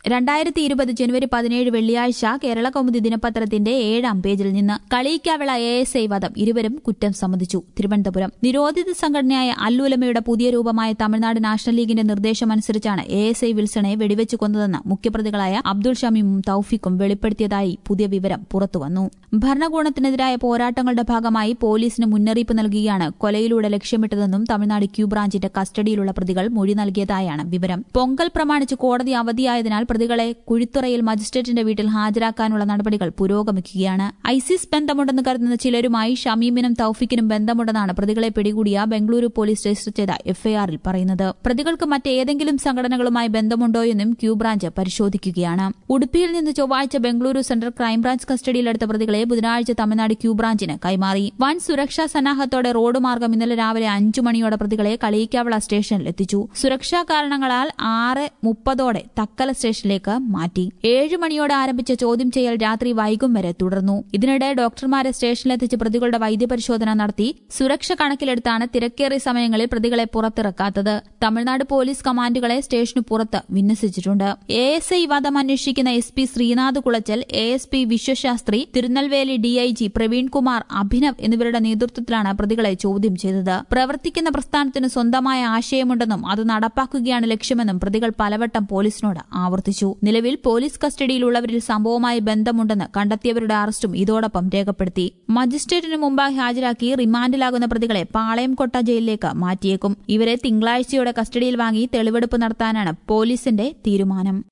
രണ്ടായിരത്തി ഇരുപത് ജനുവരി പതിനേഴ് വെള്ളിയാഴ്ച കേരള കൗമുദി ദിനപത്രത്തിന്റെ ഏഴാം പേജിൽ നിന്ന് കളിയിക്കാവിള എ എസ് ഐ വധം ഇരുവരും കുറ്റം സമ്മതിച്ചു തിരുവനന്തപുരം നിരോധിത സംഘടനയായ അല്ലുലമയുടെ പുതിയ രൂപമായ തമിഴ്നാട് നാഷണൽ ലീഗിന്റെ നിർദ്ദേശമനുസരിച്ചാണ് എ എസ് ഐ വിൽസണെ വെടിവെച്ച് കൊന്നതെന്ന് മുഖ്യപ്രതികളായ അബ്ദുൾ ഷമീമും തൌഫിക്കും വെളിപ്പെടുത്തിയതായി പുതിയ വിവരം പുറത്തുവന്നു ഭരണകൂടത്തിനെതിരായ പോരാട്ടങ്ങളുടെ ഭാഗമായി പോലീസിന് മുന്നറിയിപ്പ് നൽകുകയാണ് കൊലയിലൂടെ ലക്ഷ്യമിട്ടതെന്നും തമിഴ്നാട് ക്യൂ ബ്രാഞ്ചിന്റെ കസ്റ്റഡിയിലുള്ള പ്രതികൾ മൊഴി നൽകിയതായാണ് വിവരം പൊങ്കൽ പ്രമാണിച്ച് കോടതി അവധിയായതിനാൽ പ്രതികളെ കുഴിത്തുറയിൽ മജിസ്ട്രേറ്റിന്റെ വീട്ടിൽ ഹാജരാക്കാനുള്ള നടപടികൾ പുരോഗമിക്കുകയാണ് ഐസിസ് ബന്ധമുണ്ടെന്ന് കരുതുന്ന ചിലരുമായി ഷമീമിനും തൌഫിക്കിനും ബന്ധമുണ്ടെന്നാണ് പ്രതികളെ പിടികൂടിയ ബംഗളൂരു പോലീസ് രജിസ്റ്റർ ചെയ്ത എഫ്ഐആറിൽ പറയുന്നത് പ്രതികൾക്ക് മറ്റേതെങ്കിലും സംഘടനകളുമായി ബന്ധമുണ്ടോയെന്നും ക്യൂ ബ്രാഞ്ച് പരിശോധിക്കുകയാണ് ഉടുപ്പിയിൽ നിന്ന് ചൊവ്വാഴ്ച ബംഗളൂരു സെൻട്രൽ ക്രൈംബ്രാഞ്ച് കസ്റ്റഡിയിലെടുത്ത പ്രതികളെ ബുധനാഴ്ച തമിഴ്നാട് ക്യൂ ബ്രാഞ്ചിന് കൈമാറി വൻ സുരക്ഷാ സന്നാഹത്തോടെ റോഡ് മാർഗം ഇന്നലെ രാവിലെ അഞ്ചു മണിയോടെ പ്രതികളെ കളിയിക്കാവിള സ്റ്റേഷനിൽ എത്തിച്ചു സുരക്ഷാ കാരണങ്ങളാൽ ആറ് മുപ്പതോടെ തക്കല സ്റ്റേഷനിലേക്ക് മാറ്റി ഏഴ് മണിയോടെ ആരംഭിച്ച ചോദ്യം ചെയ്യൽ രാത്രി വൈകും വരെ തുടർന്നു ഇതിനിടെ ഡോക്ടർമാരെ സ്റ്റേഷനിലെത്തിച്ച് പ്രതികളുടെ വൈദ്യപരിശോധന നടത്തി സുരക്ഷ കണക്കിലെടുത്താണ് തിരക്കേറിയ സമയങ്ങളിൽ പ്രതികളെ പുറത്തിറക്കാത്തത് തമിഴ്നാട് പോലീസ് കമാൻഡുകളെ സ്റ്റേഷനു പുറത്ത് വിന്യസിച്ചിട്ടുണ്ട് എ എസ് ഐ വധം അന്വേഷിക്കുന്ന S P Srinath Kulachal A S P Vishwashastri Tirunelveli DIG Praveen Kumar Abhinav എന്നിവരുടെ നേതൃത്വത്തിലാണ് പ്രതികളെ ചോദ്യം ചെയ്തത് പ്രവർത്തിക്കുന്ന പ്രസ്ഥാനത്തിന് സ്വന്തമായ ആശയമുണ്ടെന്നും അത് നടപ്പാക്കുകയാണ് ലക്ഷ്യമെന്നും പ്രതികൾ പലവട്ടം പോലീസിനോട് ആവർത്തിച്ചു നിലവിൽ പോലീസ് കസ്റ്റഡിയിലുള്ളവരിൽ സംഭവവുമായി ബന്ധമുണ്ടെന്ന് കണ്ടെത്തിയവരുടെ അറസ്റ്റും ഇതോടൊപ്പം രേഖപ്പെടുത്തി മജിസ്ട്രേറ്റിന് മുമ്പായി ഹാജരാക്കി റിമാൻഡിലാകുന്ന പ്രതികളെ പാളയംകൊട്ട ജയിലിലേക്ക് മാറ്റിയേക്കും ഇവരെ തിങ്കളാഴ്ചയോടെ കസ്റ്റഡിയിൽ വാങ്ങി തെളിവെടുപ്പ് നടത്താനാണ് പോലീസിന്റെ തീരുമാനം